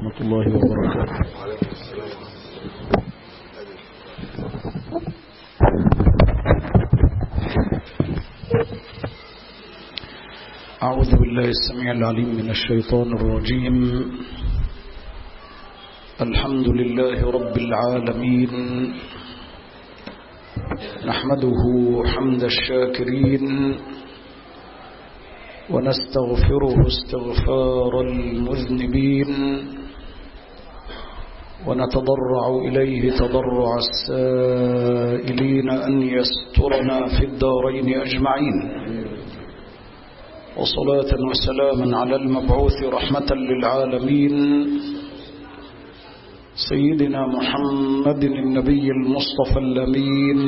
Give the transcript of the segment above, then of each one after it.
ورحمة الله وبركاته أعوذ بالله السميع العليم من الشيطان الرجيم الحمد لله رب العالمين نحمده حمد الشاكرين ونستغفره استغفار المذنبين ونتضرع إليه تضرع السائلين أن يسترنا في الدارين أجمعين وصلاة وسلاما على المبعوث رحمة للعالمين سيدنا محمد النبي المصطفى الأمين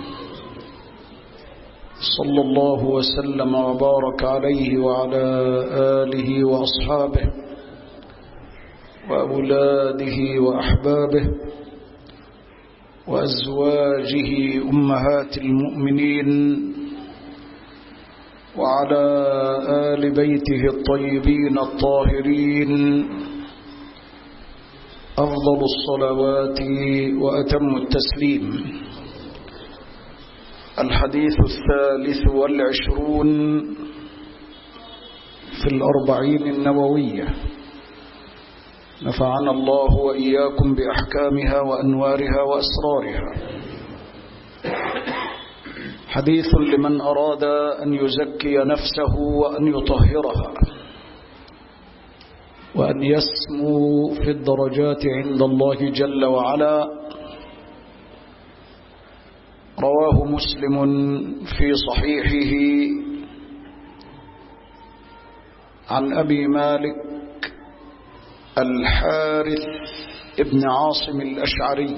صلى الله وسلم وبارك عليه وعلى آله وأصحابه وأولاده وأحبابه وأزواجه أمهات المؤمنين وعلى آل بيته الطيبين الطاهرين أفضل الصلوات وأتم التسليم الحديث الثالث والعشرون في الأربعين النووية نفعنا الله وإياكم بأحكامها وأنوارها وأسرارها حديث لمن أراد أن يزكي نفسه وأن يطهرها وأن يسمو في الدرجات عند الله جل وعلا رواه مسلم في صحيحه عن أبي مالك الحارث ابن عاصم الأشعري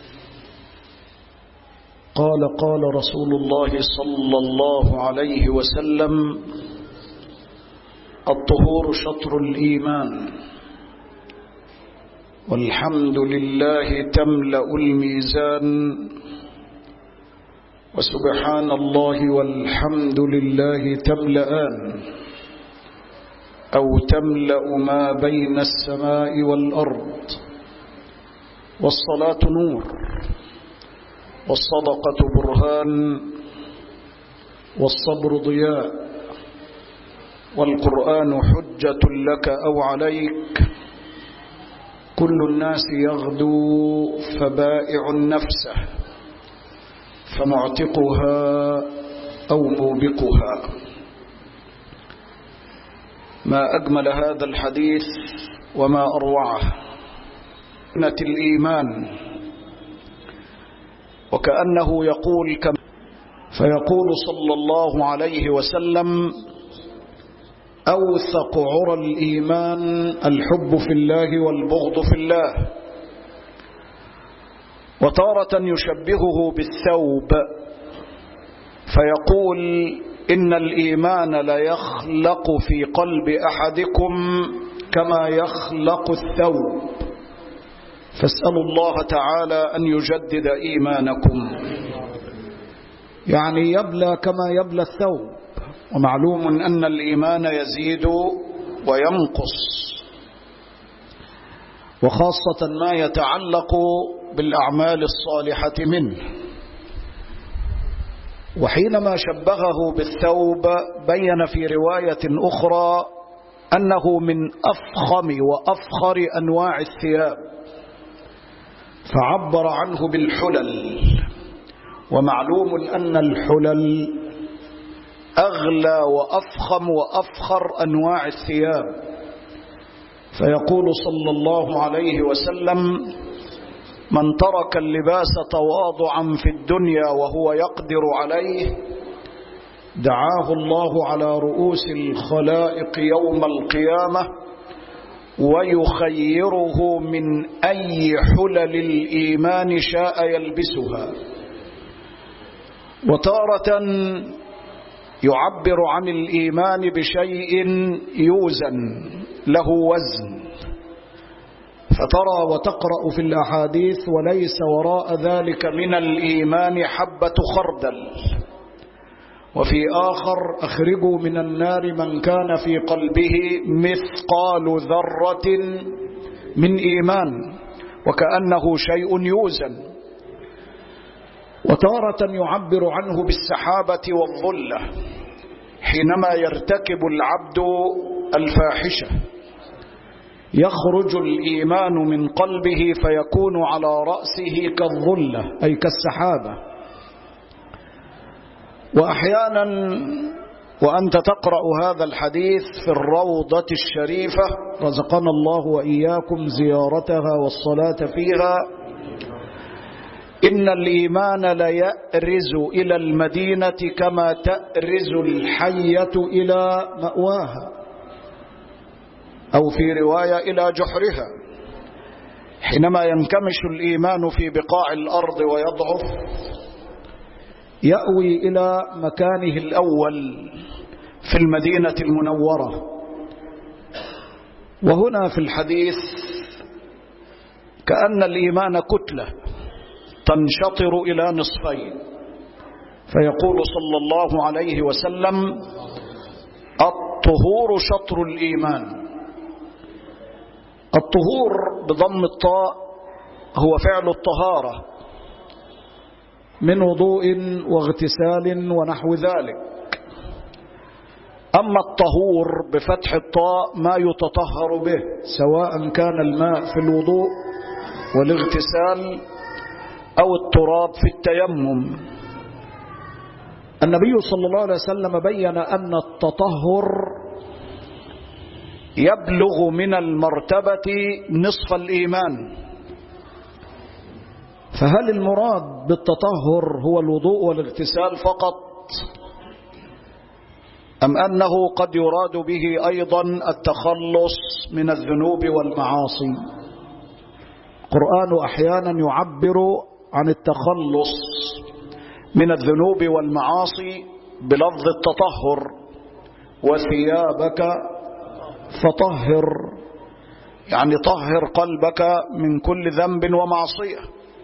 قال قال رسول الله صلى الله عليه وسلم الطهور شطر الإيمان والحمد لله تملأ الميزان وسبحان الله والحمد لله تملأان أو تملأ ما بين السماء والأرض والصلاة نور والصدقة برهان والصبر ضياء والقرآن حجة لك أو عليك كل الناس يغدو فبائع نفسه فمعتقها أو موبقها ما أجمل هذا الحديث وما أروعه نة الإيمان وكأنه يقول كما فيقول صلى الله عليه وسلم أوثق عرى الإيمان الحب في الله والبغض في الله وتارة يشبهه بالثوب فيقول إن الإيمان لا يخلق في قلب أحدكم كما يخلق الثوب فاسألوا الله تعالى أن يجدد إيمانكم يعني يبلى كما يبلى الثوب ومعلوم أن الإيمان يزيد وينقص وخاصة ما يتعلق بالأعمال الصالحة منه وحينما شبهه بالثوب بين في رواية أخرى أنه من أفخم وأفخر أنواع الثياب فعبر عنه بالحلل ومعلوم أن الحلل أغلى وأفخم وأفخر أنواع الثياب فيقول صلى الله عليه وسلم من ترك اللباس تواضعا في الدنيا وهو يقدر عليه دعاه الله على رؤوس الخلائق يوم القيامة ويخيره من أي حلل الإيمان شاء يلبسها وتارة يعبر عن الإيمان بشيء يوزن له وزن فترى وتقرأ في الأحاديث وليس وراء ذلك من الإيمان حبة خردل وفي آخر أخرجوا من النار من كان في قلبه مثقال ذرة من إيمان وكأنه شيء يوزن وتارة يعبر عنه بالسحابة والظلة حينما يرتكب العبد الفاحشة يخرج الإيمان من قلبه فيكون على رأسه كالظلة أي كالسحابة وأحيانا وأنت تقرأ هذا الحديث في الروضة الشريفة رزقنا الله وإياكم زيارتها والصلاة فيها إن الإيمان ليأرز إلى المدينة كما تأرز الحية إلى مأواها أو في رواية إلى جحرها حينما ينكمش الإيمان في بقاع الأرض ويضعف يأوي إلى مكانه الأول في المدينة المنورة وهنا في الحديث كأن الإيمان كتلة تنشطر إلى نصفين فيقول صلى الله عليه وسلم الطهور شطر الإيمان الطهور بضم الطاء هو فعل الطهارة من وضوء واغتسال ونحو ذلك أما الطهور بفتح الطاء ما يتطهر به سواء كان الماء في الوضوء والاغتسال أو التراب في التيمم النبي صلى الله عليه وسلم بين أن التطهر يبلغ من المرتبة نصف الإيمان فهل المراد بالتطهر هو الوضوء والاغتسال فقط أم أنه قد يراد به أيضا التخلص من الذنوب والمعاصي القرآن أحيانا يعبر عن التخلص من الذنوب والمعاصي بلفظ التطهر وثيابك فطهر يعني طهر قلبك من كل ذنب ومعصية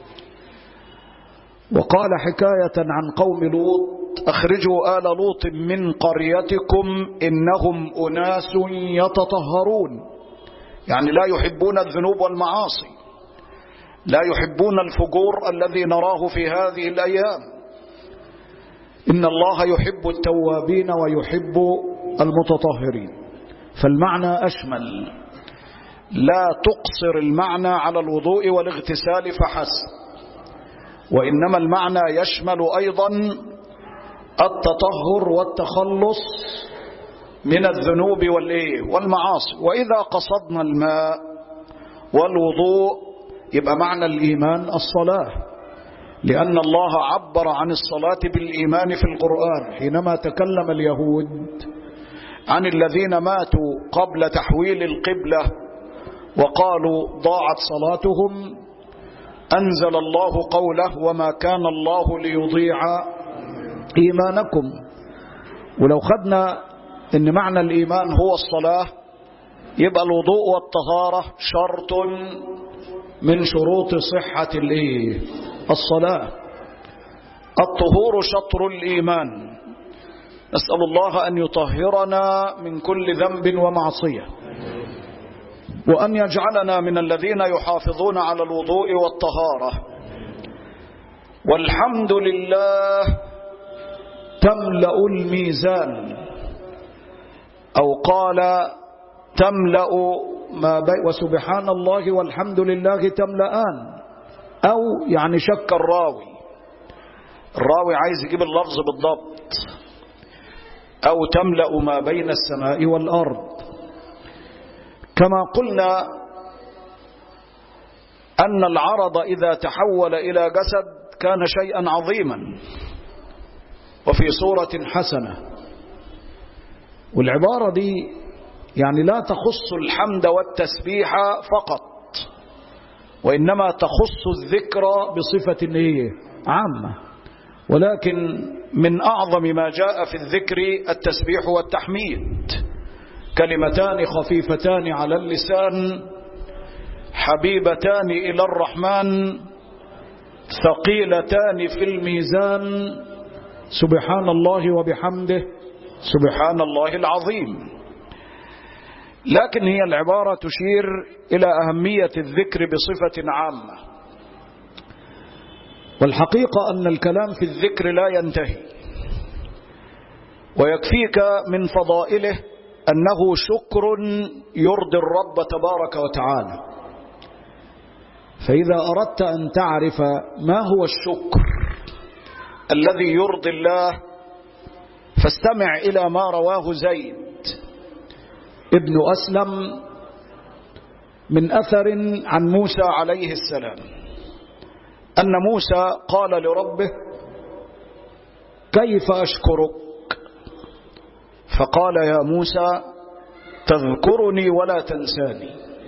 وقال حكاية عن قوم لوط أخرجوا آل لوط من قريتكم إنهم أناس يتطهرون يعني لا يحبون الذنوب والمعاصي لا يحبون الفجور الذي نراه في هذه الأيام إن الله يحب التوابين ويحب المتطهرين فالمعنى أشمل لا تقصر المعنى على الوضوء والاغتسال فحسب وإنما المعنى يشمل أيضا التطهر والتخلص من الذنوب والمعاصي وإذا قصدنا الماء والوضوء يبقى معنى الإيمان الصلاة لأن الله عبر عن الصلاة بالإيمان في القرآن حينما تكلم اليهود عن الذين ماتوا قبل تحويل القبلة وقالوا ضاعت صلاتهم أنزل الله قوله وما كان الله ليضيع إيمانكم ولو خدنا أن معنى الإيمان هو الصلاة يبقى الوضوء والطهارة شرط من شروط صحة الإيه الصلاة الطهور شطر الإيمان نسأل الله أن يطهرنا من كل ذنب ومعصية وأن يجعلنا من الذين يحافظون على الوضوء والطهارة والحمد لله تملأ الميزان أو قال تملأ ما بي وسبحان الله والحمد لله تملأان أو يعني شك الراوي الراوي عايز يجيب اللفظ بالضبط أو تملأ ما بين السماء والأرض كما قلنا أن العرض إذا تحول إلى جسد كان شيئا عظيما وفي صورة حسنة والعبارة دي يعني لا تخص الحمد والتسبيح فقط وإنما تخص الذكر بصفة إيه؟ عامة ولكن من أعظم ما جاء في الذكر التسبيح والتحميد كلمتان خفيفتان على اللسان حبيبتان إلى الرحمن ثقيلتان في الميزان سبحان الله وبحمده سبحان الله العظيم لكن هي العبارة تشير إلى أهمية الذكر بصفة عامة والحقيقة أن الكلام في الذكر لا ينتهي ويكفيك من فضائله أنه شكر يرضي الرب تبارك وتعالى فإذا أردت أن تعرف ما هو الشكر الذي يرضي الله فاستمع إلى ما رواه زيد ابن أسلم من أثر عن موسى عليه السلام أن موسى قال لربه كيف أشكرك فقال يا موسى تذكرني ولا تنساني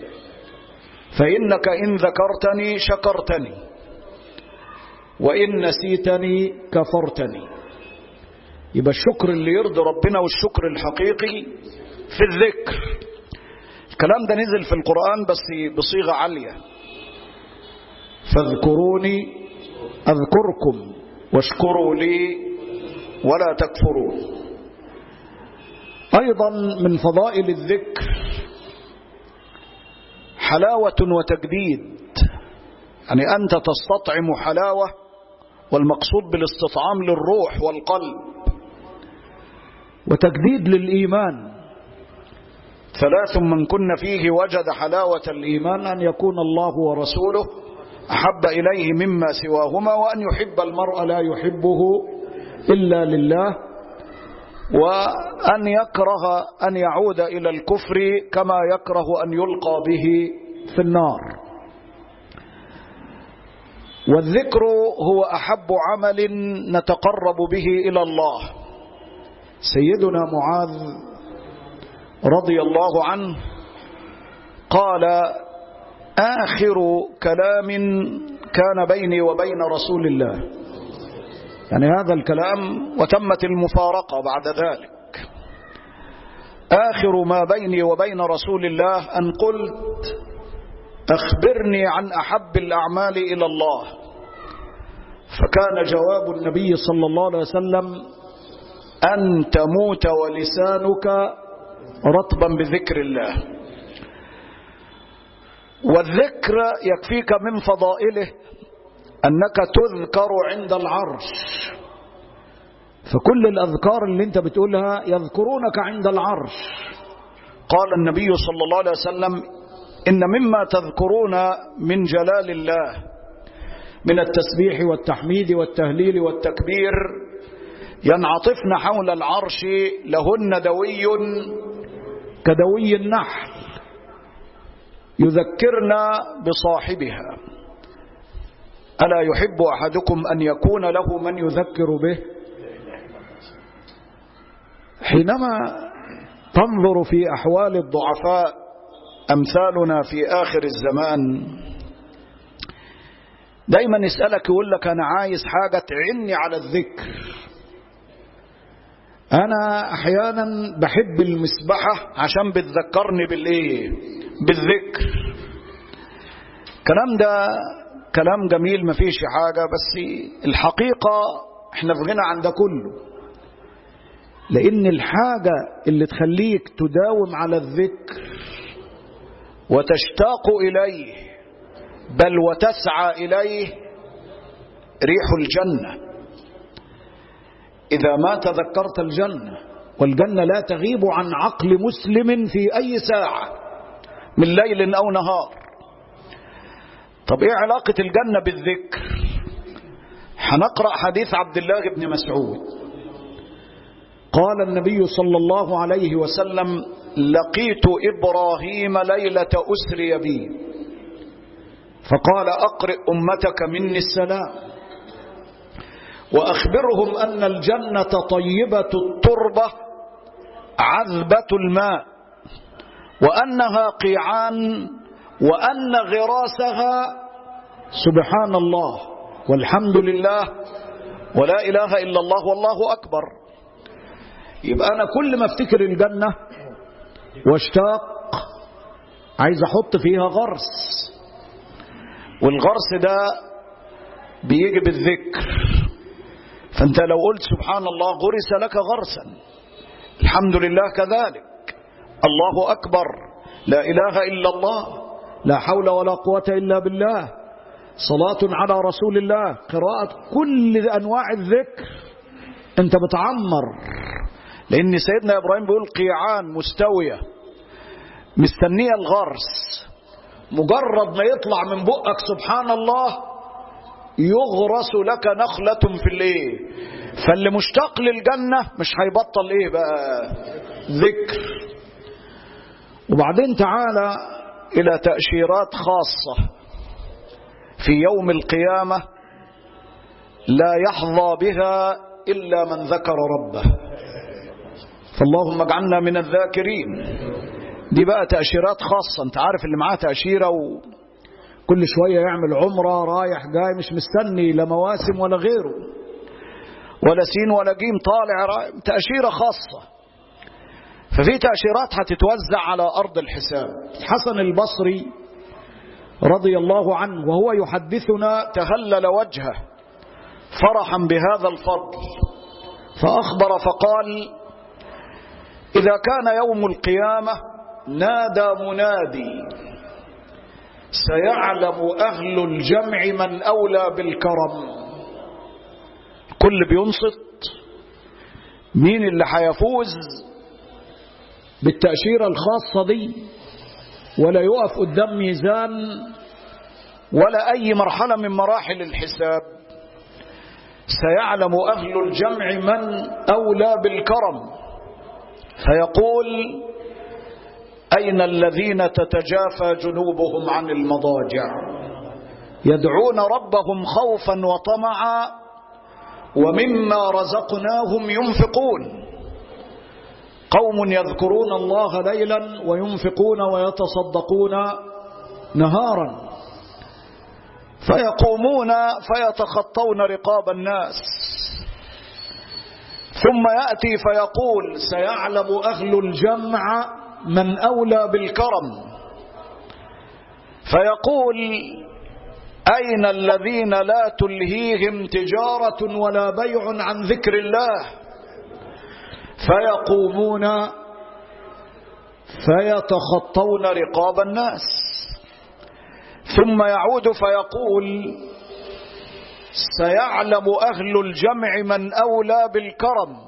فإنك إن ذكرتني شكرتني وإن نسيتني كفرتني يبقى الشكر اللي يرضي ربنا والشكر الحقيقي في الذكر الكلام ده نزل في القرآن بس بصيغة عالية فاذكروني أذكركم واشكروا لي ولا تكفرون أيضا من فضائل الذكر حلاوة وتجديد يعني أنت تستطعم حلاوة والمقصود بالاستطعام للروح والقلب وتجديد للإيمان ثلاث من كن فيه وجد حلاوة الإيمان أن يكون الله ورسوله أحب إليه مما سواهما وأن يحب المرء لا يحبه إلا لله وأن يكره أن يعود إلى الكفر كما يكره أن يلقى به في النار والذكر هو أحب عمل نتقرب به إلى الله سيدنا معاذ رضي الله عنه قال آخر كلام كان بيني وبين رسول الله يعني هذا الكلام وتمت المفارقة بعد ذلك آخر ما بيني وبين رسول الله أن قلت أخبرني عن أحب الأعمال إلى الله فكان جواب النبي صلى الله عليه وسلم أن تموت ولسانك رطبا بذكر الله والذكر يكفيك من فضائله أنك تذكر عند العرش فكل الأذكار اللي انت بتقولها يذكرونك عند العرش قال النبي صلى الله عليه وسلم إن مما تذكرون من جلال الله من التسبيح والتحميد والتهليل والتكبير ينعطفن حول العرش لهن دوي كدوي النحل يذكرن بصاحبها ألا يحب أحدكم أن يكون له من يذكر به حينما تنظر في أحوال الضعفاء أمثالنا في آخر الزمان دايما يسألك يقول لك أنا عايز حاجة تعني على الذكر أنا أحيانا بحب المسبحة عشان بتذكرني بالإيه بالذكر الكلام ده كلام جميل مفيش حاجة بس الحقيقة احنا في غنى عن ده كله لأن الحاجة اللي تخليك تداوم على الذكر وتشتاق إليه بل وتسعى إليه ريح الجنة إذا ما تذكرت الجنة والجنة لا تغيب عن عقل مسلم في أي ساعة من ليل أو نهار طب إيه علاقة الجنة بالذكر هنقرأ حديث عبد الله بن مسعود قال النبي صلى الله عليه وسلم لقيت إبراهيم ليلة أسري بي فقال أقرئ أمتك مني السلام وأخبرهم أن الجنة طيبة التربة عذبة الماء وأنها قيعان وأن غراسها سبحان الله والحمد لله ولا إله إلا الله والله أكبر يبقى أنا كل ما افتكر الجنة واشتاق عايز أحط فيها غرس والغرس ده بيجي بالذكر فأنت لو قلت سبحان الله غرس لك غرسا الحمد لله كذلك الله أكبر لا إله إلا الله لا حول ولا قوة إلا بالله صلاة على رسول الله قراءة كل أنواع الذكر أنت بتعمر لأن سيدنا إبراهيم بيقول قيعان مستوية مستنية الغرس مجرد ما يطلع من بقك سبحان الله يغرس لك نخلة في الايه فاللي مشتاق للجنة مش هيبطل ايه بقى ذكر وبعدين تعالى الى تأشيرات خاصة في يوم القيامة لا يحظى بها إلا من ذكر ربه فاللهم اجعلنا من الذاكرين دي بقى تأشيرات خاصة انت عارف اللي معاه تأشيرة وكل شوية يعمل عمرة رايح جاي مش مستني لا مواسم ولا غيره ولا سين ولا جيم طالع رايح تأشيرة خاصة ففي تأشيرات هتتوزع على أرض الحساب حسن البصري رضي الله عنه وهو يحدثنا تهلل وجهه فرحا بهذا الفضل فأخبر فقال إذا كان يوم القيامة نادى منادي سيعلم أهل الجمع من أولى بالكرم كل بينصت مين اللي هيفوز بالتأشيرة الخاصة دي ولا يقف قدام ميزان ولا أي مرحلة من مراحل الحساب سيعلم أهل الجمع من أولى بالكرم فيقول أين الذين تتجافى جنوبهم عن المضاجع يدعون ربهم خوفا وطمعا ومما رزقناهم ينفقون قوم يذكرون الله ليلا وينفقون ويتصدقون نهارا فيقومون فيتخطون رقاب الناس ثم يأتي فيقول سيعلم أهل الجمع من أولى بالكرم فيقول أين الذين لا تلهيهم تجارة ولا بيع عن ذكر الله فيقومون فيتخطون رقاب الناس ثم يعود فيقول سيعلم أهل الجمع من أولى بالكرم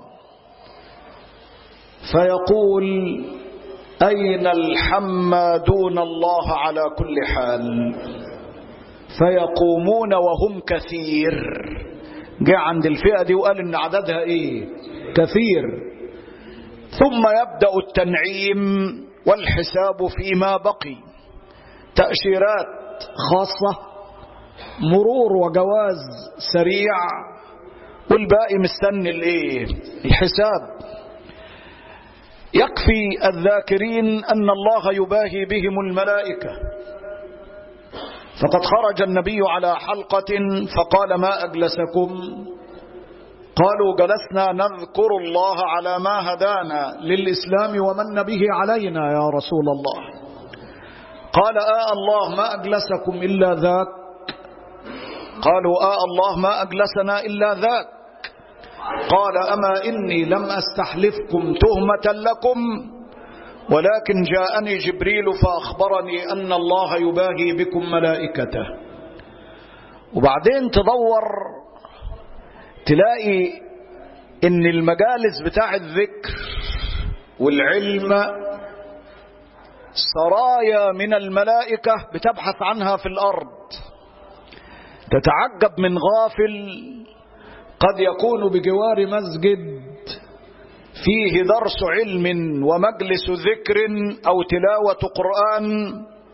فيقول أين الحمادون الله على كل حال فيقومون وهم كثير جاء عند الفئة دي وقال إن عددها إيه كثير ثم يبدأ التنعيم والحساب فيما بقي تأشيرات خاصة مرور وجواز سريع والباقي مستني الايه الحساب يكفي الذاكرين أن الله يباهي بهم الملائكة فقد خرج النبي على حلقة فقال ما أجلسكم قالوا جلسنا نذكر الله على ما هدانا للإسلام ومن به علينا يا رسول الله قال آه الله ما أجلسكم إلا ذاك قالوا آه الله ما أجلسنا إلا ذاك قال أما إني لم أستحلفكم تهمة لكم ولكن جاءني جبريل فأخبرني أن الله يباهي بكم ملائكته وبعدين تدور تلاقي ان المجالس بتاع الذكر والعلم سرايا من الملائكة بتبحث عنها في الأرض تتعجب من غافل قد يكون بجوار مسجد فيه درس علم ومجلس ذكر أو تلاوة قرآن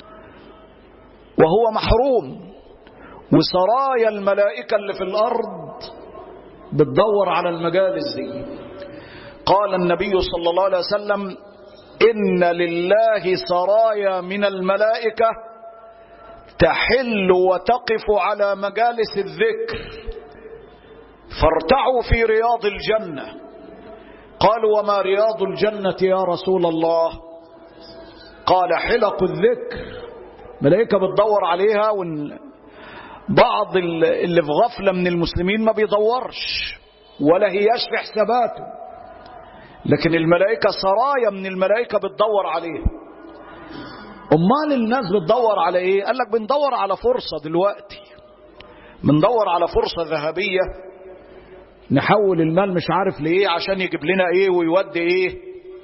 وهو محروم وسرايا الملائكة اللي في الأرض بتدور على المجالس دي قال النبي صلى الله عليه وسلم إن لله سرايا من الملائكة تحل وتقف على مجالس الذكر فارتعوا في رياض الجنة قالوا وما رياض الجنة يا رسول الله قال حلق الذكر ملائكة بتدور عليها وإن بعض اللي في غفلة من المسلمين ما بيدورش ولا هياش في حساباته لكن الملائكة سرايا من الملائكة بتدور عليه امال الناس بتدور على ايه قال لك بندور على فرصة دلوقتي بندور على فرصة ذهبية نحول المال مش عارف لإيه عشان يجيب لنا إيه ويودي إيه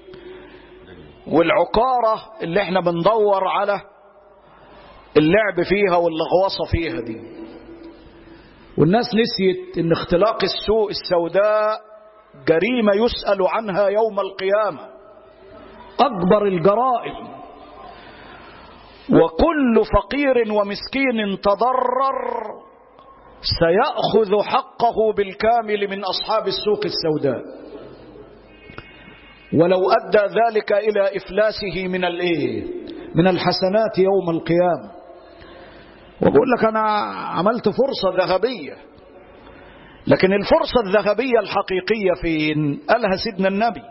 والعقارة اللي احنا بندور على اللعب فيها واللغوصة فيها دي والناس نسيت ان اختلاق السوق السوداء جريمة يسأل عنها يوم القيامة أكبر الجرائم وكل فقير ومسكين تضرر سيأخذ حقه بالكامل من أصحاب السوق السوداء ولو أدى ذلك إلى إفلاسه من الإيه من الحسنات يوم القيامة وبقول لك أنا عملت فرصة ذهبية لكن الفرصة الذهبية الحقيقية فين قالها سيدنا النبي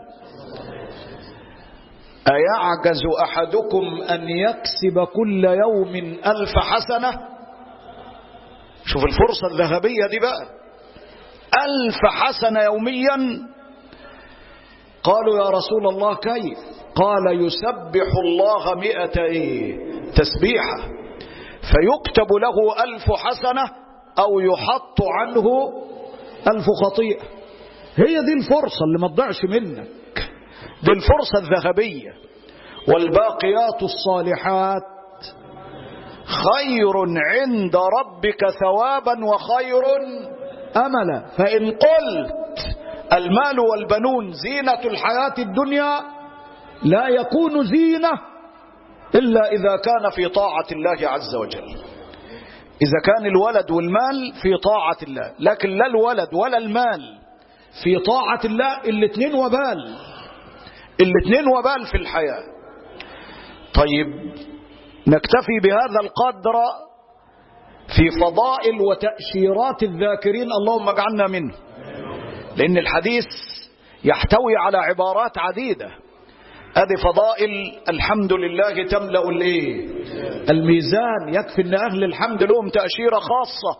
أيعجز أحدكم أن يكسب كل يوم ألف حسنة شوف الفرصة الذهبية دي بقى ألف حسنة يوميا قالوا يا رسول الله كيف قال يسبح الله مئة إيه تسبيحة فيكتب له ألف حسنة أو يحط عنه ألف خطيئة هي دي الفرصة اللي ما تضيعش منك دي الفرصة الذهبية والباقيات الصالحات خير عند ربك ثوابا وخير أملا فإن قلت المال والبنون زينة الحياة الدنيا لا يكون زينة إلا إذا كان في طاعة الله عز وجل إذا كان الولد والمال في طاعة الله لكن لا الولد ولا المال في طاعة الله الاثنين وبال الاثنين وبال في الحياة طيب نكتفي بهذا القدر في فضائل وتأشيرات الذاكرين اللهم اجعلنا منه لأن الحديث يحتوي على عبارات عديدة ادي فضائل الحمد لله تملأ الايه الميزان يكفي ان اهل الحمد لهم تأشيرة خاصة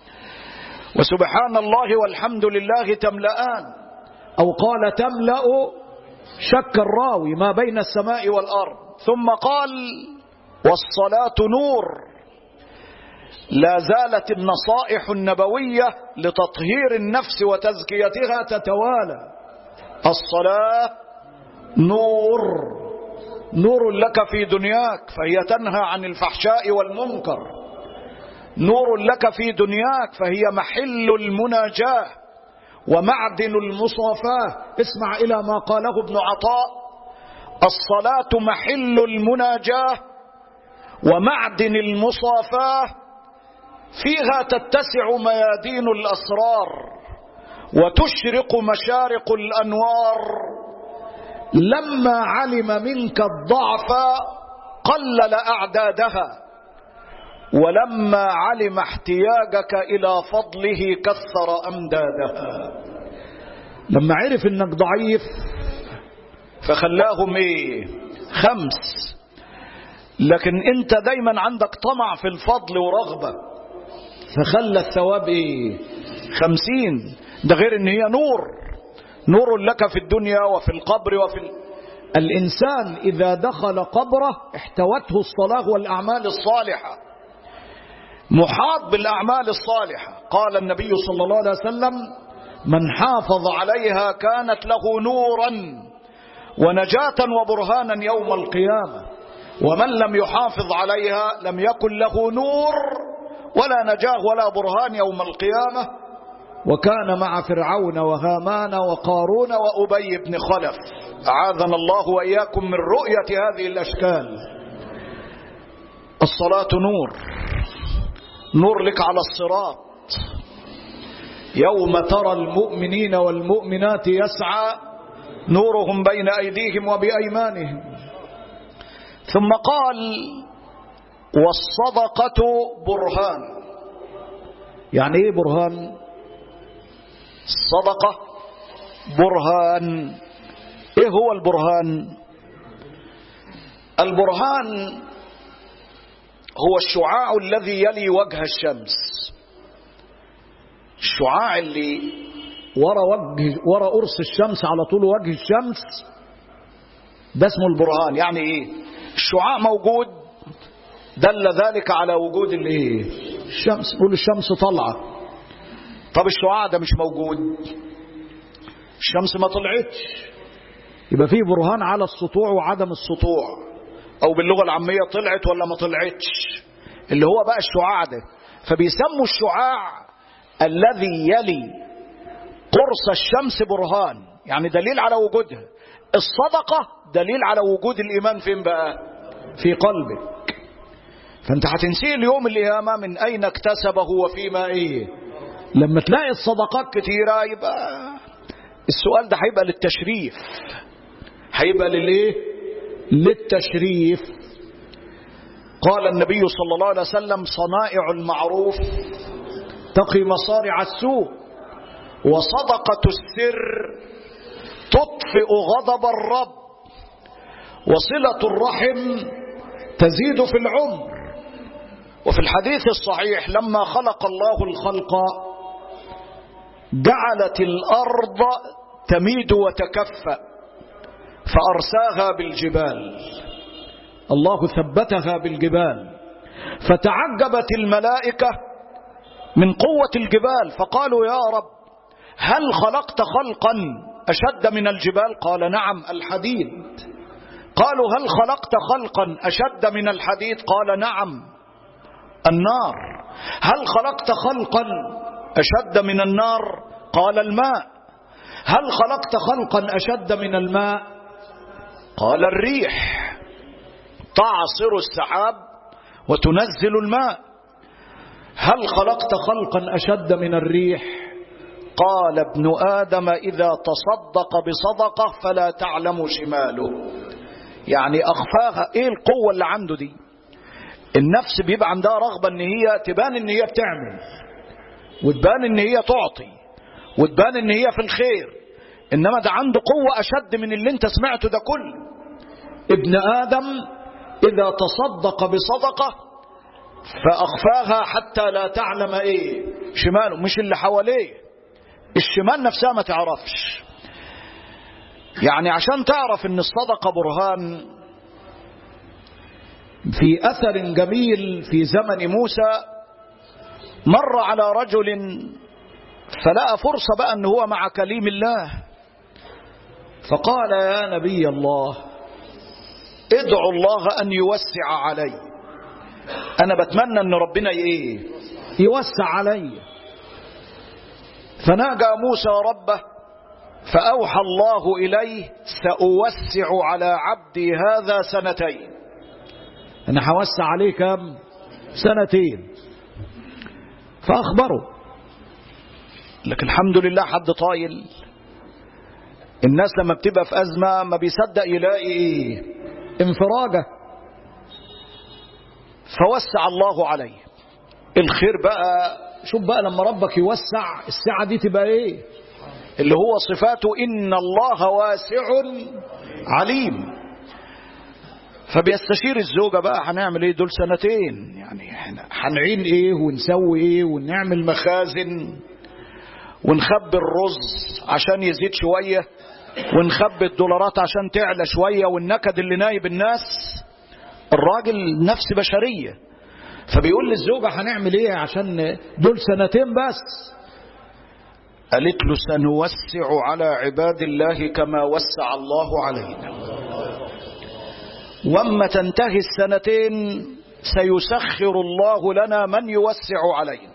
وسبحان الله والحمد لله تملأان او قال تملأ شك الراوي ما بين السماء والارض ثم قال والصلاة نور لا زالت النصائح النبوية لتطهير النفس وتزكيتها تتوالى الصلاة نور نور لك في دنياك فهي تنهى عن الفحشاء والمنكر نور لك في دنياك فهي محل المناجاة ومعدن المصافاة اسمع إلى ما قاله ابن عطاء الصلاة محل المناجاة ومعدن المصافاة فيها تتسع ميادين الأسرار وتشرق مشارق الأنوار لما علم منك الضعف قلل أعدادها ولما علم احتياجك إلى فضله كثر أمدادها لما عرف انك ضعيف فخلاهم ايه خمس لكن انت دايما عندك طمع في الفضل ورغبة فخلى الثواب ايه خمسين ده غير ان هي نور نور لك في الدنيا وفي القبر وفي ال... الإنسان إذا دخل قبره احتوته الصلاة والأعمال الصالحة محاط بالأعمال الصالحة قال النبي صلى الله عليه وسلم من حافظ عليها كانت له نورا ونجاة وبرهانا يوم القيامة ومن لم يحافظ عليها لم يكن له نور ولا نجاه ولا برهان يوم القيامة وكان مع فرعون وهامان وقارون وأبي بن خلف أعاذنا الله وإياكم من رؤية هذه الأشكال الصلاة نور نور لك على الصراط يوم ترى المؤمنين والمؤمنات يسعى نورهم بين أيديهم وبأيمانهم ثم قال والصدقة برهان يعني ايه برهان الصدقة برهان ايه هو البرهان البرهان هو الشعاع الذي يلي وجه الشمس الشعاع اللي ورا وجه ورا قرص الشمس على طول وجه الشمس ده اسمه البرهان يعني ايه الشعاع موجود دل ذلك على وجود الايه الشمس نقول الشمس طالعه طب الشعاع ده مش موجود الشمس ما طلعتش يبقى فيه برهان على السطوع وعدم السطوع او باللغه العاميه طلعت ولا ما طلعتش اللي هو بقى الشعاع ده فبيسموا الشعاع الذي يلي قرص الشمس برهان يعني دليل على وجودها الصدقة دليل على وجود الإيمان فين بقى في قلبك فانت هتنسيه اليوم القيامة من أين اكتسبه وفيما إيه لما تلاقي الصدقات كتيرة يبقى السؤال ده هيبقى للتشريف هيبقى للإيه للتشريف قال النبي صلى الله عليه وسلم صنائع المعروف تقي مصارع السوء وصدقة السر تطفئ غضب الرب وصلة الرحم تزيد في العمر وفي الحديث الصحيح لما خلق الله الخلق جعلت الأرض تميد وتكفأ فأرساها بالجبال الله ثبتها بالجبال فتعجبت الملائكة من قوة الجبال فقالوا يا رب هل خلقت خلقا أشد من الجبال قال نعم الحديد قالوا هل خلقت خلقا أشد من الحديد قال نعم النار هل خلقت خلقا أشد من النار قال الماء هل خلقت خلقا أشد من الماء قال الريح تعصر السحاب وتنزل الماء هل خلقت خلقا أشد من الريح قال ابن آدم إذا تصدق بصدقة فلا تعلم شماله يعني أخفاها إيه القوة اللي عنده دي النفس بيبقى عندها رغبة ان هي تبان ان هي بتعمل وتبان ان هي تعطي وتبان ان هي في الخير انما ده عنده قوة اشد من اللي انت سمعته ده كله ابن ادم اذا تصدق بصدقة فاخفاها حتى لا تعلم ايه شماله مش اللي حواليه الشمال نفسها ما تعرفش يعني عشان تعرف ان الصدقة برهان في أثر جميل في زمن موسى مر على رجل فلقى فرصة بقى أنه هو مع كليم الله فقال يا نبي الله ادعو الله أن يوسع علي أنا بتمنى أن ربنا إيه يوسع علي فناجى موسى ربه فأوحى الله إليه سأوسع على عبدي هذا سنتين انا هوسع عليه كم سنتين فاخبره لكن الحمد لله حد طايل الناس لما بتبقى في ازمه ما بيصدق يلاقي ايه انفراجه فوسع الله عليه الخير بقى شوف بقى لما ربك يوسع السعه دي تبقى ايه اللي هو صفاته ان الله واسع عليم فبيستشير الزوجة بقى هنعمل ايه دول سنتين يعني احنا هنعين ايه ونسوي ايه ونعمل مخازن ونخبي الرز عشان يزيد شوية ونخبي الدولارات عشان تعلى شوية والنكد اللي نايب الناس الراجل نفس بشرية فبيقول للزوجة هنعمل ايه عشان دول سنتين بس قالت له سنوسع على عباد الله كما وسع الله علينا واما تنتهي السنتين سيسخر الله لنا من يوسع علينا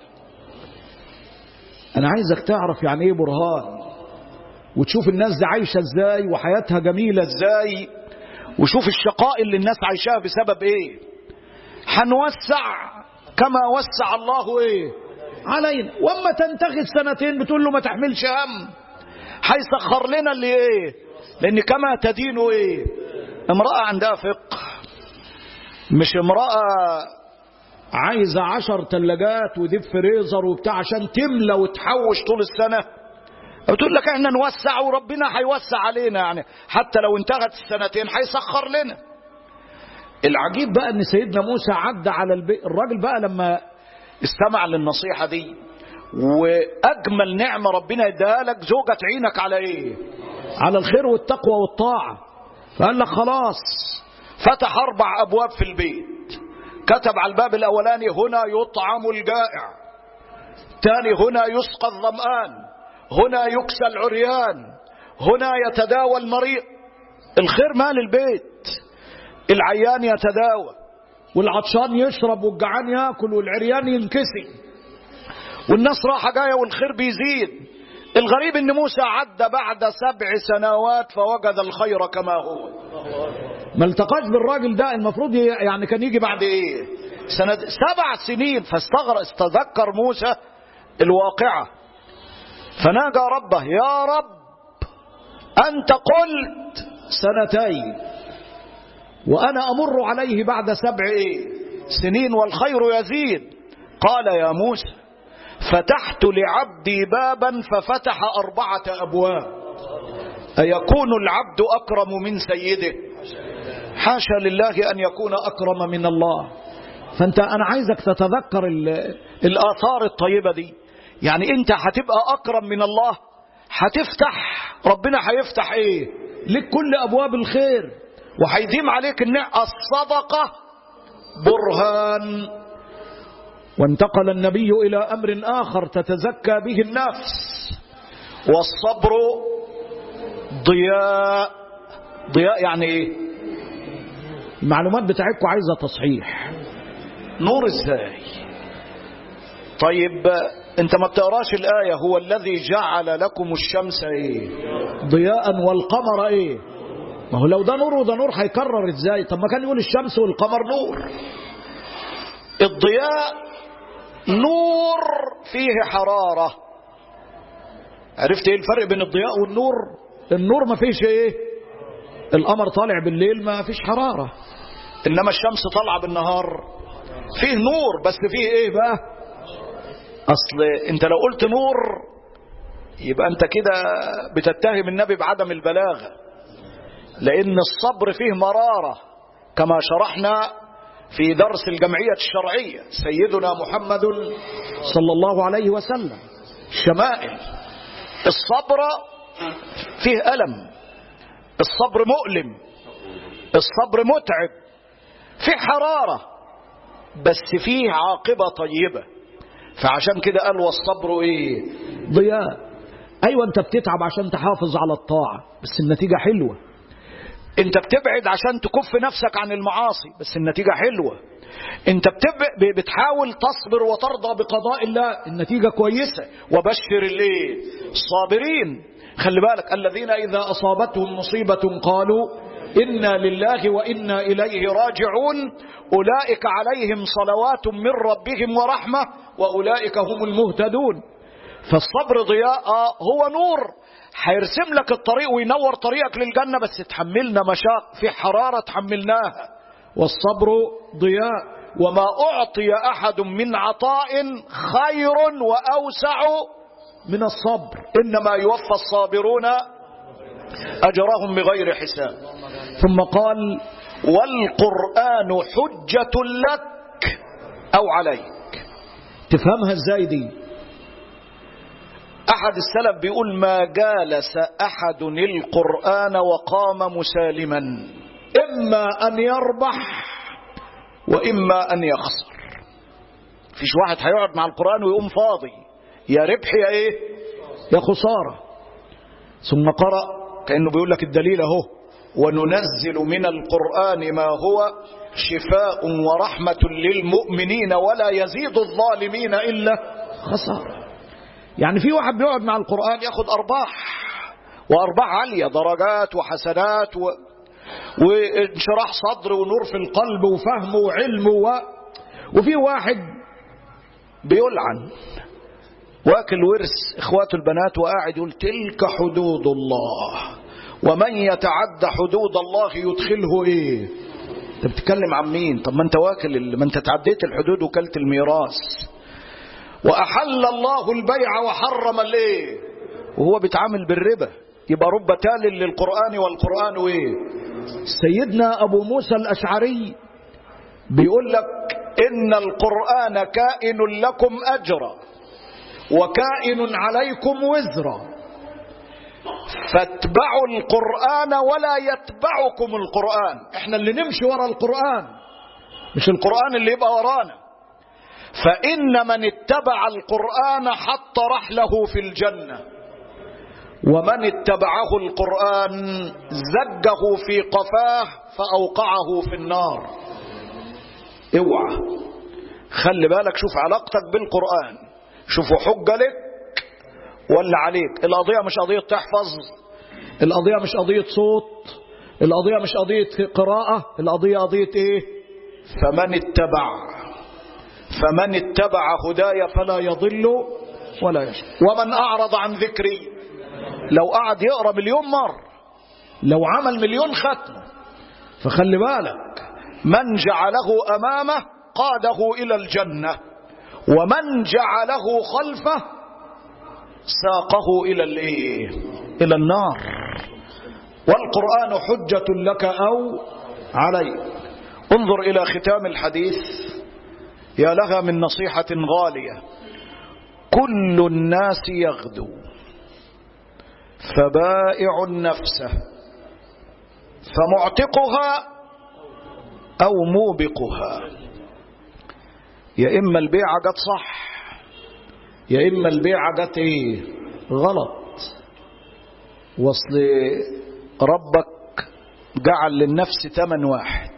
انا عايزك تعرف يعني ايه برهان وتشوف الناس دي عايشه ازاي وحياتها جميله ازاي وشوف الشقاء اللي الناس عايشاها بسبب ايه هنوسع كما وسع الله ايه علينا واما تنتهي السنتين بتقول له ما تحملش هم هيسخر لنا اللي ايه لان كما تدين ايه امرأة عندها فقه مش امرأة عايزة عشر تلاجات وديب فريزر وبتاع عشان تملى وتحوش طول السنة بتقول لك احنا نوسع وربنا هيوسع علينا يعني حتى لو انتهت السنتين هيسخر لنا العجيب بقى ان سيدنا موسى عدى على البيت الراجل بقى لما استمع للنصيحة دي واجمل نعمة ربنا يديها لك زوجة تعينك على ايه على الخير والتقوى والطاعة فقال لك خلاص فتح أربع أبواب في البيت كتب على الباب الأولاني هنا يطعم الجائع تاني هنا يسقى الظمآن هنا يكسى العريان هنا يتداوى المريض الخير مال البيت العيان يتداوى والعطشان يشرب والجعان ياكل والعريان ينكسي والناس راحة جاية والخير بيزيد الغريب ان موسى عدى بعد سبع سنوات فوجد الخير كما هو ما التقاش بالراجل ده المفروض يعني كان يجي بعد ايه سنة سبع سنين فاستغرق استذكر موسى الواقعة فناجى ربه يا رب أنت قلت سنتين وأنا أمر عليه بعد سبع إيه؟ سنين والخير يزيد قال يا موسى فتحت لعبدي بابا ففتح أربعة أبواب أيكون العبد أكرم من سيده حاشا لله أن يكون أكرم من الله فأنت أنا عايزك تتذكر الآثار الطيبة دي يعني أنت هتبقى أكرم من الله هتفتح ربنا هيفتح إيه لك كل أبواب الخير وهيديم عليك النعم الصدقة برهان وانتقل النبي إلى أمر آخر تتزكى به النفس والصبر ضياء ضياء يعني ايه المعلومات بتاعتكم عايزة تصحيح نور ازاي طيب انت ما بتقراش الآية هو الذي جعل لكم الشمس ايه ضياء والقمر ايه ما هو لو ده نور وده نور هيكرر ازاي طب ما كان يقول الشمس والقمر نور الضياء نور فيه حرارة عرفت ايه الفرق بين الضياء والنور النور ما فيش ايه القمر طالع بالليل ما فيش حرارة انما الشمس طالعة بالنهار فيه نور بس فيه ايه بقى اصل انت لو قلت نور يبقى انت كده بتتهم النبي بعدم البلاغة لان الصبر فيه مرارة كما شرحنا في درس الجمعية الشرعية سيدنا محمد صلى الله عليه وسلم شمائل الصبر فيه ألم الصبر مؤلم الصبر متعب فيه حرارة بس فيه عاقبة طيبة فعشان كده قال والصبر ايه ضياء ايوه انت بتتعب عشان تحافظ على الطاعة بس النتيجة حلوة انت بتبعد عشان تكف نفسك عن المعاصي بس النتيجة حلوة انت بتب... بتحاول تصبر وترضى بقضاء الله النتيجة كويسة وبشر الايه الصابرين خلي بالك الذين اذا اصابتهم مصيبة قالوا انا لله وانا اليه راجعون اولئك عليهم صلوات من ربهم ورحمة واولئك هم المهتدون فالصبر ضياء هو نور هيرسم لك الطريق وينور طريقك للجنة بس تحملنا مشاق في حرارة تحملناها والصبر ضياء وما أعطي أحد من عطاء خير وأوسع من الصبر إنما يوفى الصابرون أجرهم بغير حساب ثم قال والقرآن حجة لك أو عليك تفهمها ازاي دي أحد السلف بيقول ما جالس أحد القرآن وقام مسالما إما أن يربح وإما أن يخسر فيش واحد هيقعد مع القرآن ويقوم فاضي يا ربح يا إيه يا خسارة ثم قرأ كأنه بيقول لك الدليل أهو وننزل من القرآن ما هو شفاء ورحمة للمؤمنين ولا يزيد الظالمين إلا خسارة يعني في واحد بيقعد مع القرآن ياخد أرباح وأرباح عالية درجات وحسنات و... وانشراح صدر ونور في القلب وفهم وعلم و... وفي واحد بيلعن واكل ورث اخواته البنات وقاعد يقول تلك حدود الله ومن يتعد حدود الله يدخله ايه انت بتتكلم عن مين طب ما انت واكل ما انت تعديت الحدود وكلت الميراث واحل الله البيع وحرم الايه وهو بيتعامل بالربا يبقى رب تال للقران والقران ايه سيدنا ابو موسى الاشعري بيقول لك ان القران كائن لكم اجرا وكائن عليكم وزرا فاتبعوا القرآن ولا يتبعكم القرآن احنا اللي نمشي ورا القرآن مش القرآن اللي يبقى ورانا فإن من اتبع القرآن حط رحله في الجنة ومن اتبعه القرآن زجه في قفاه فأوقعه في النار اوعى خلي بالك شوف علاقتك بالقرآن شوفوا حجة لك ولا عليك القضية مش قضية تحفظ القضية مش قضية صوت القضية مش قضية قراءة القضية قضية ايه فمن اتبع فمن اتبع هداي فلا يضل ولا يشقى ومن أعرض عن ذكري لو قعد يقرأ مليون مرة لو عمل مليون ختمة فخلي بالك من جعله أمامه قاده إلى الجنة ومن جعله خلفه ساقه إلى الإيه إلى النار والقرآن حجة لك أو عليك انظر إلى ختام الحديث يا لها من نصيحة غالية كل الناس يغدو فبائع نفسه فمعتقها أو موبقها يا إما البيعة جت صح يا إما البيعة جت إيه غلط وصل ربك جعل للنفس ثمن واحد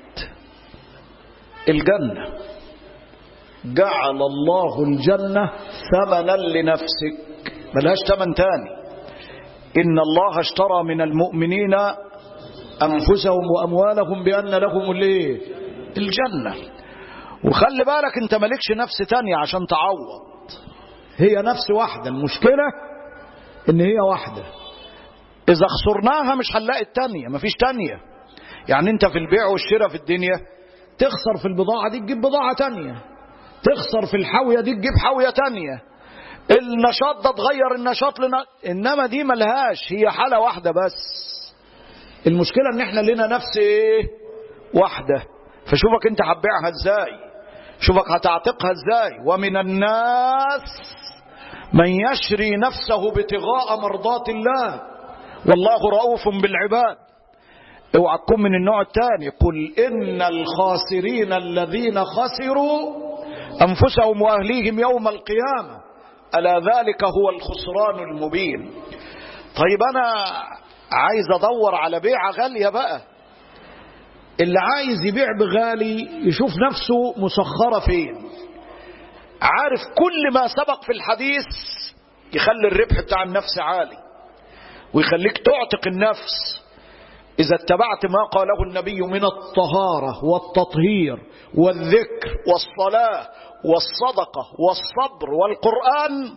الجنة جعل الله الجنة ثمنا لنفسك ملهاش ثمن تاني إن الله اشترى من المؤمنين أنفسهم وأموالهم بأن لهم الايه الجنة وخلي بالك انت مالكش نفس تانية عشان تعوض هي نفس واحدة المشكلة ان هي واحدة اذا خسرناها مش هنلاقي التانية مفيش تانية يعني انت في البيع والشراء في الدنيا تخسر في البضاعة دي تجيب بضاعة تانية تخسر في الحاوية دي تجيب حاوية تانية النشاط ده تغير النشاط لنا انما دي ملهاش هي حالة واحدة بس المشكلة ان احنا لنا نفس ايه واحدة فشوفك انت هتبيعها ازاي شوفك هتعتقها ازاي ومن الناس من يشري نفسه ابتغاء مرضات الله والله رؤوف بالعباد اوعى تكون من النوع الثاني قل ان الخاسرين الذين خسروا انفسهم واهليهم يوم القيامه الا ذلك هو الخسران المبين طيب انا عايز ادور على بيعه غاليه بقى اللي عايز يبيع بغالي يشوف نفسه مسخره فين عارف كل ما سبق في الحديث يخلي الربح بتاع النفس عالي ويخليك تعتق النفس إذا اتبعت ما قاله النبي من الطهارة والتطهير والذكر والصلاة والصدقة والصبر والقرآن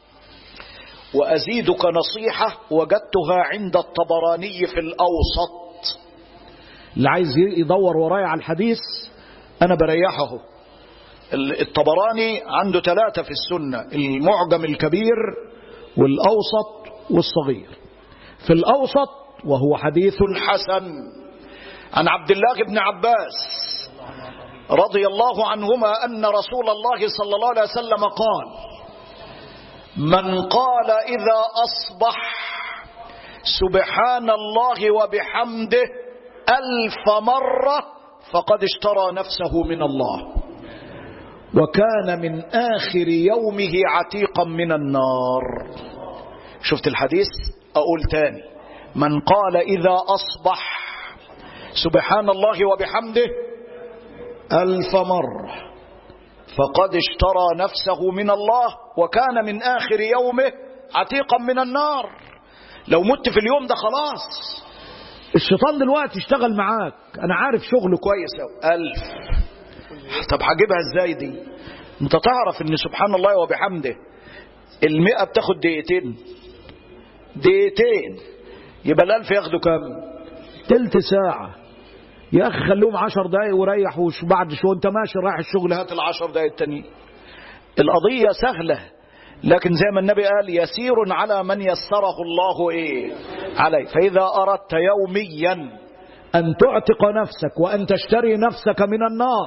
وأزيدك نصيحة وجدتها عند الطبراني في الأوسط اللي عايز يدور ورايا على الحديث أنا بريحه الطبراني عنده ثلاثة في السنة المعجم الكبير والأوسط والصغير في الأوسط وهو حديث حسن عن عبد الله بن عباس رضي الله عنهما أن رسول الله صلى الله عليه وسلم قال من قال إذا أصبح سبحان الله وبحمده ألف مرة فقد اشترى نفسه من الله وكان من آخر يومه عتيقا من النار شفت الحديث أقول تاني من قال إذا أصبح سبحان الله وبحمده ألف مرة فقد اشترى نفسه من الله وكان من آخر يومه عتيقا من النار لو مت في اليوم ده خلاص الشيطان دلوقتي اشتغل معاك انا عارف شغله كويس أوي ألف طب هجيبها ازاي دي انت تعرف ان سبحان الله وبحمده المئة بتاخد دقيقتين دقيقتين يبقى الألف ياخدوا كام تلت ساعة يا أخي خلوهم عشر دقايق وريح وبعد شو أنت ماشي رايح الشغل هات العشر دقايق التانيين القضية سهلة لكن زي ما النبي قال يسير على من يسره الله إيه عليه فإذا أردت يوميا أن تعتق نفسك وأن تشتري نفسك من النار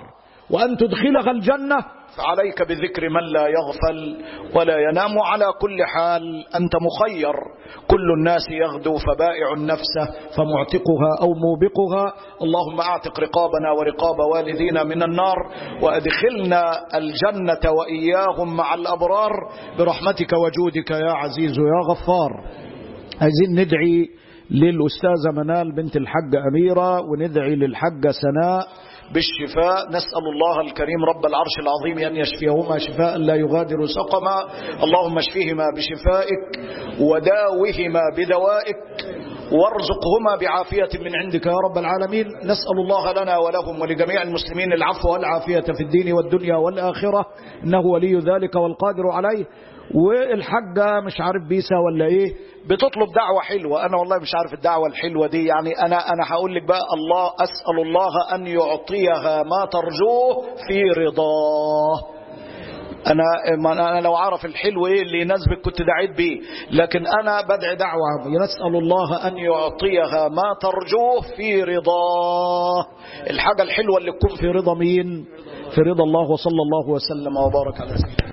وأن تدخلها الجنة فعليك بذكر من لا يغفل ولا ينام على كل حال أنت مخير كل الناس يغدو فبائع نفسه فمعتقها أو موبقها اللهم أعتق رقابنا ورقاب والدينا من النار وأدخلنا الجنة وإياهم مع الأبرار برحمتك وجودك يا عزيز يا غفار عايزين ندعي للأستاذة منال بنت الحاجة أميرة وندعي للحاجة سناء بالشفاء نسأل الله الكريم رب العرش العظيم أن يشفيهما شفاء لا يغادر سقما اللهم اشفيهما بشفائك وداوهما بدوائك وارزقهما بعافية من عندك يا رب العالمين نسأل الله لنا ولهم ولجميع المسلمين العفو والعافية في الدين والدنيا والآخرة إنه ولي ذلك والقادر عليه والحاجة مش عارف بيسا ولا ايه بتطلب دعوة حلوة انا والله مش عارف الدعوة الحلوة دي يعني انا انا هقول لك بقى الله اسأل الله ان يعطيها ما ترجوه في رضاه انا انا لو عرف الحلو ايه اللي يناسبك كنت دعيت بيه لكن انا بدعي دعوه نسال الله ان يعطيها ما ترجوه في رضاه الحاجه الحلوه اللي تكون في رضا مين في رضا الله وصلى الله وسلم وبارك على سيدنا